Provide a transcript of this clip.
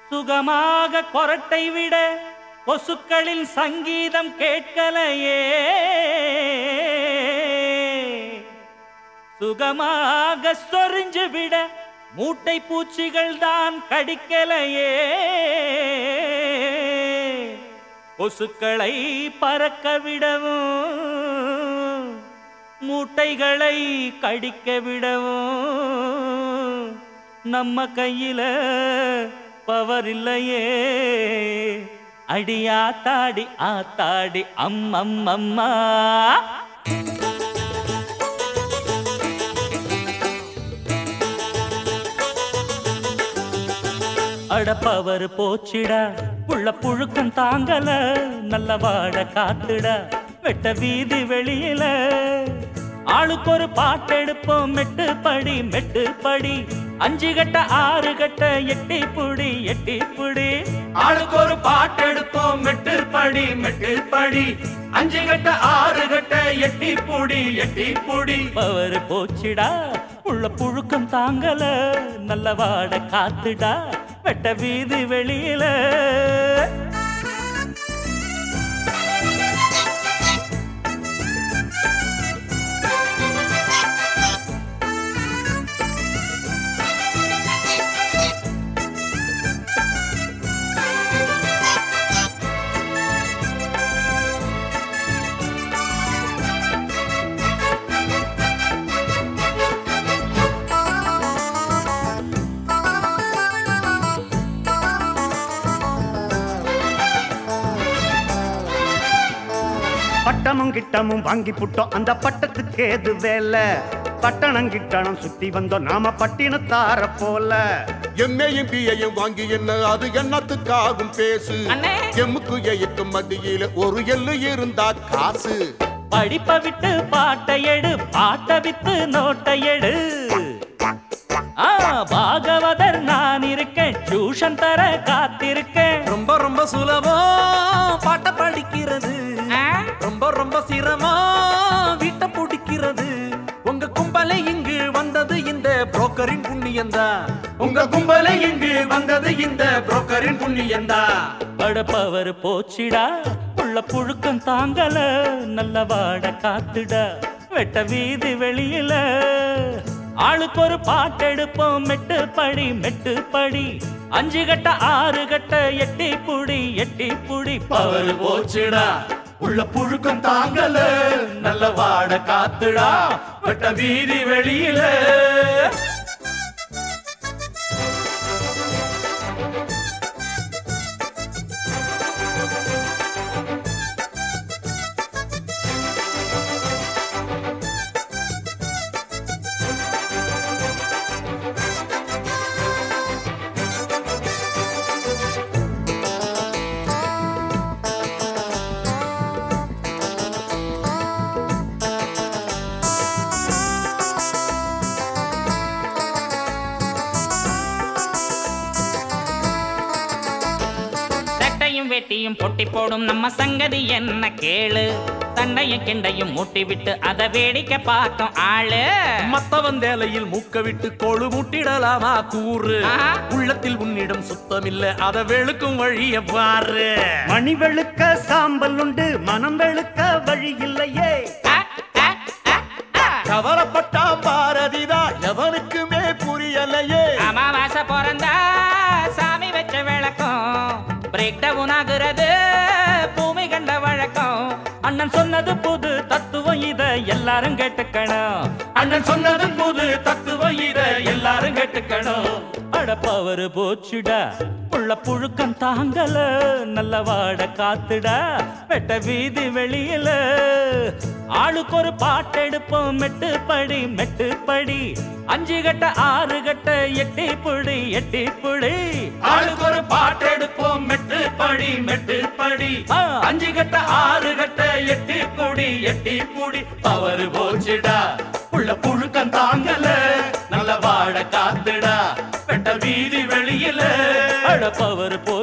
சுகமாக கொரட்டை விட கொசுக்களின் சங்கீதம் கேட்கலையே சுகமாக சொரிஞ்சு விட மூட்டை பூச்சிகள் தான் கடிக்கலையே கொசுக்களை பறக்க விடவும் மூட்டைகளை கடிக்க விடவும் நம்ம கையில பவர் இல்லையே அடி ஆத்தாடி ஆத்தாடி அம்மம் அம்மா அடப்பவர் போச்சிடா புள்ள புழுக்கம் தாங்கல நல்ல வாட காத்துட வெட்ட வீதி வெளியில ஆளுக்கு ஒரு பாட்டெடுப்போம் மெட்டு படி மெட்டு படி அஞ்சு கட்ட ஆறு கட்ட எட்டி புடி எட்டி புடி ஆளுக்கு ஒரு பாட்டு எடுப்போம் மெட்டு படி மெட்டு படி அஞ்சு கட்ட ஆறு கட்ட எட்டி புடி எட்டி புடி பவர் போச்சிடா உள்ள புழுக்கம் தாங்கல நல்ல வாட காத்துடா வெட்ட வீதி வெளியில பட்டமும் கிட்டமும் வாங்கி புட்டோம் அந்த பட்டத்துக்கு ஏது வேலை பட்டணம் கிட்டணம் சுத்தி வந்தோம் நாம பட்டினத்தார போல எம்ஏயும் பிஏயும் வாங்கி என்ன அது என்னத்துக்காகும் பேசு அண்ணே. எம்முக்கு எய்க்கும் மத்தியில ஒரு எள்ளு இருந்தா காசு படிப்ப விட்டு பாட்டை எடு பாட்டை வித்து நோட்டை எடு ஆ பாகவதர் நான் இருக்கேன் டியூஷன் தர காத்திருக்கேன் ரொம்ப ரொம்ப சுலபம் பாட்ட படிக்கிறது ரொம்ப ரொம்ப சிரமம் வீட்டை பிடிக்கிறது உங்க கும்பலை இங்கு வந்தது இந்த புரோக்கரின் புண்ணியந்தா உங்க கும்பலை இங்கு வந்தது இந்த புரோக்கரின் புண்ணியந்தா படப்பவர் போச்சிடா உள்ள புழுக்கம் தாங்கல நல்ல வாட காத்துடா வெட்ட வீதி வெளியில ஆளுக்கு ஒரு பாட்டெடுப்போம் மெட்டு படி மெட்டு படி அஞ்சு கட்ட ஆறு கட்ட எட்டி புடி எட்டி புடி பவர் போச்சுடா உள்ள புழுக்கம் தாங்கல நல்ல வாட காத்துடா வெட்ட வீதி வெளியில சட்டையும் வெட்டியும் பொட்டி போடும் நம்ம சங்கதி என்ன கேளு தண்டையும் கிண்டையும் மூட்டி விட்டு அதை வேடிக்கை பார்க்கும் ஆளு மத்தவன் வேலையில் மூக்க விட்டு கொழு முட்டிடலாமா கூறு ஆஹா. உள்ளத்தில் உன்னிடம் சுத்தமில்ல அத வெளுக்கும் வழிய பாரு மணி வெளுக்க சாம்பல் உண்டு மனம் வெளுக்க வழி இல்லையே ஆ, ஆ, ஆ, ஆ. கவலைப்பட்டா பாரதிதான் எவனுக்குமே புரியலையே அமாவாசை பிறந்தா சாமி வச்ச விளக்கம் பிரேக் டவுன் ஆகுறது பூமி கண்ட வழக்கம் அண்ணன் சொன்னது புது தத்துவம் இத எல்லாரும் கேட்டுக்கணும் அண்ணன் சொன்னது புது தத்துவம் இத எல்லாரும் கேட்டுக்கணும் அடப்பவர் போச்சுடா உள்ள புழுக்கம் தாங்கல நல்ல வாட காத்துடா வெட்ட வீதி வெளியில ஆளுக்கு ஒரு பாட்டெடுப்போம் மெட்டு படி மெட்டு படி அஞ்சு கட்ட ஆறு கட்ட எட்டி புடி எட்டி புடி ஆளுக்கு ஒரு பாட்டு எடுப்போம் மெட்டு படி மெட்டு படி ஆ. அஞ்சு கட்ட ஆறு கட்ட எட்டி புடி எட்டி புடி பவர் போச்சுடா உள்ள புழுக்கம் தாங்கல நல்ல வாழ காத்துடா வெட்ட வீதி வெளியில அடப்பவர் போ